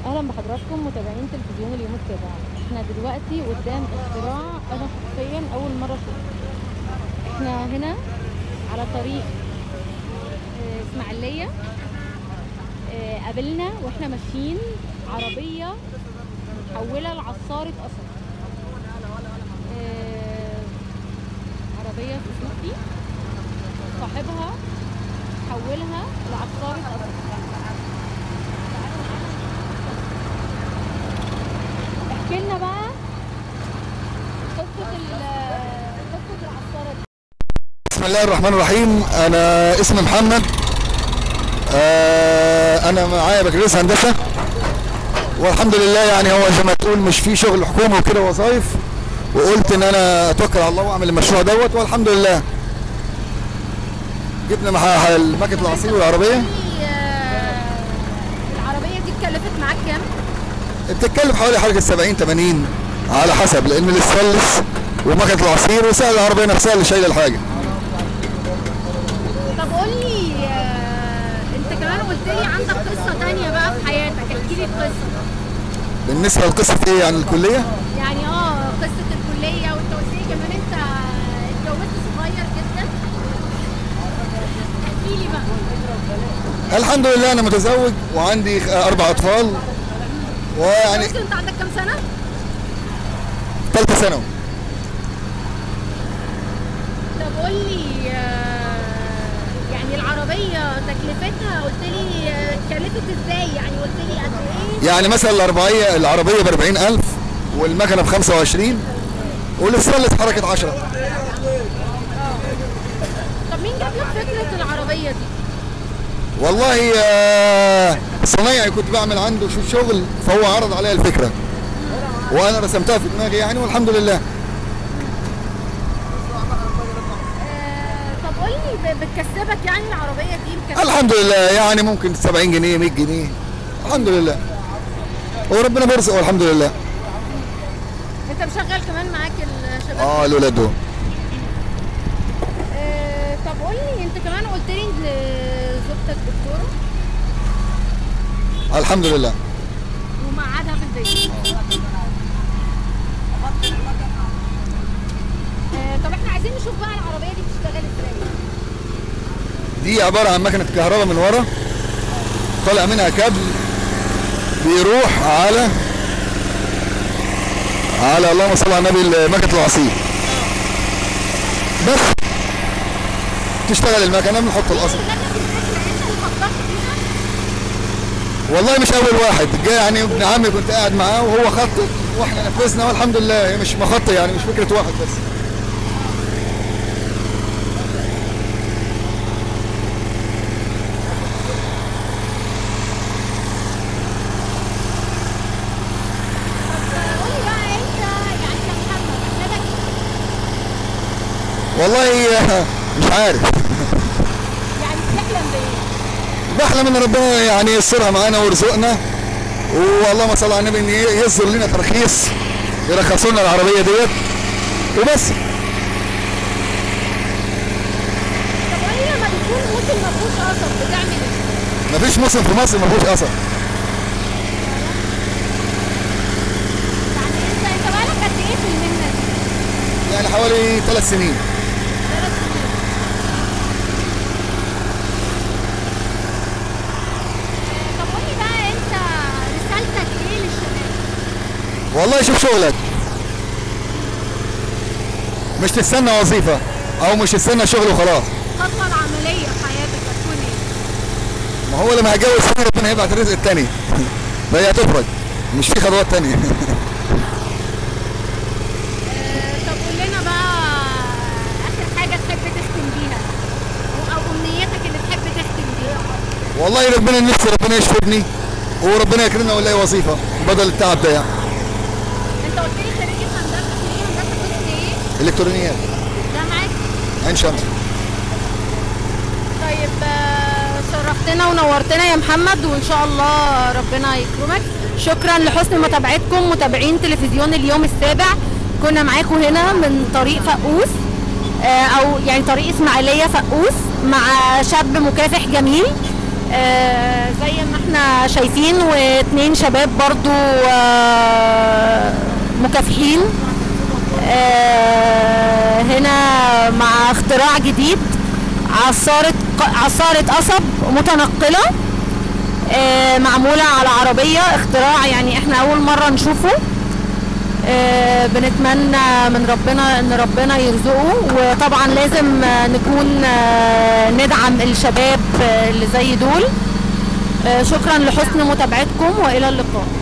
اهلا بحضراتكم متابعين تلفزيون اليوم السابع احنا دلوقتي قدام اختراع انا شخصيا اول مره اشوفه احنا هنا على طريق آه، اسماعيليه آه، قابلنا واحنا ماشيين عربيه متحوله لعصاره قصب آه، عربيه سوزوكي صاحبها حولها لعصاره قصب احكي لنا بقى قصه ال- قصه العصاره دي بسم الله الرحمن الرحيم انا اسمي محمد آه انا معايا بكالوريوس هندسه والحمد لله يعني هو زي ما تقول مش في شغل حكومي وكده وظايف وقلت ان انا اتوكل على الله واعمل المشروع دوت والحمد لله جبنا معاها الماكينه العصير والعربيه العربيه دي اتكلفت معاك كام؟ بتتكلم حوالي حاجه 70 80 على حسب لان الاستانلس وماكينه العصير وسعر العربيه نفسها اللي شايله الحاجه طب قول لي آه، انت كمان قلت لي عندك قصه تانية بقى في حياتك احكي لي القصه بالنسبه لقصه ايه يعني الكليه يعني اه قصه الكليه وانت قلت لي كمان انت اتجوزت صغير جدا احكي لي بقى الحمد لله انا متزوج وعندي اربع اطفال ويعني اتجوزت انت عندك كام سنه؟ ثالثه ثانوي طب قول لي آه، يعني العربيه تكلفتها قلت لي آه، اتكلفت ازاي يعني قلت لي قد ايه؟ يعني مثلا الاربعيه العربيه ب 40000 والمكنه ب 25 والاستانلس حركه 10 طب مين جاب لك فكره العربيه دي؟ والله آه، صنايعي كنت بعمل عنده شو شغل فهو عرض عليا الفكره وانا رسمتها في دماغي يعني والحمد لله آه، طب قول لي ب- بتكسبك يعني العربيه دي مكسبك الحمد لله يعني ممكن 70 جنيه 100 جنيه الحمد لله وربنا بيرزق والحمد لله انت مشغل كمان معاك الشباب اه الولاد دول آه، طب قول لي انت كمان قلت لي ان زوجتك دكتوره الحمد لله ومقعدها في البيت آه، طب احنا عايزين نشوف بقى العربيه دي بتشتغل ازاي دي عبارة عن مكنة كهرباء من ورا طالع منها كابل بيروح على على اللهم صل على النبي مكنة العصير بس تشتغل المكنة بنحط القصب لك الفكره انت اللي فكرت فيها والله مش أول واحد جاي يعني ابن عمي كنت قاعد معاه وهو خطط واحنا نفذنا والحمد لله هي مش مخطة يعني مش فكرة واحد بس طب قول لي بقى انت يعني كمحمد احلامك ايه؟ والله مش عارف يعني بتحلم بايه؟ بحلم ان ربنا يعني ييسرها معانا ويرزقنا واللهم صل على النبي ان ييسر لنا ترخيص يرخصوا لنا العربيه ديت وبس طب قول لي لما بيكون موسم ما فيهوش قصب بتعمل ايه؟ مفيش موسم في مصر ما فيهوش اثر يعني انت انت بقالك قد ايه في المهنه دي؟ يعني حوالي ثلاث سنين ثلاث سنين آه، طب قول لي بقى انت رسالتك ايه للشباب؟ والله شوف شغلك مش تستنى وظيفه او مش تستنى شغل وخلاص الخطوه العمليه في حياتك هتكون ايه؟ ما هو لما هيتجوز تاني ربنا هيبعت الرزق التاني فهي هتفرج مش في خطوات تانية آه، طب قول لنا بقى اخر حاجه تحب تختم بيها او أو امنيتك اللي تحب تختم بيها والله ربنا نفسي ربنا يشفدني وربنا يكرمنا ونلاقي وظيفه بدل التعب ده يعني انت قلت لي خريج هندسه ايه هندسه قسم ايه؟ الكترونيات جامعه عين شمس طيب آه، شرفتنا ونورتنا يا محمد وان شاء الله ربنا يكرمك شكرا لحسن متابعتكم متابعين تلفزيون اليوم السابع كنا معاكم هنا من طريق فقوس آه، او يعني طريق اسماعيليه فقوس مع شاب مكافح جميل آه، زي ما احنا شايفين واتنين شباب برضو آه، مكافحين آه، هنا مع اختراع جديد عصارة ق- عصارة قصب متنقلة آه، معمولة على عربية اختراع يعني احنا اول مرة نشوفه آه، بنتمنى من ربنا ان ربنا يرزقه وطبعا لازم آه، نكون آه، ندعم الشباب آه، اللي زي دول آه، شكرا لحسن متابعتكم والى اللقاء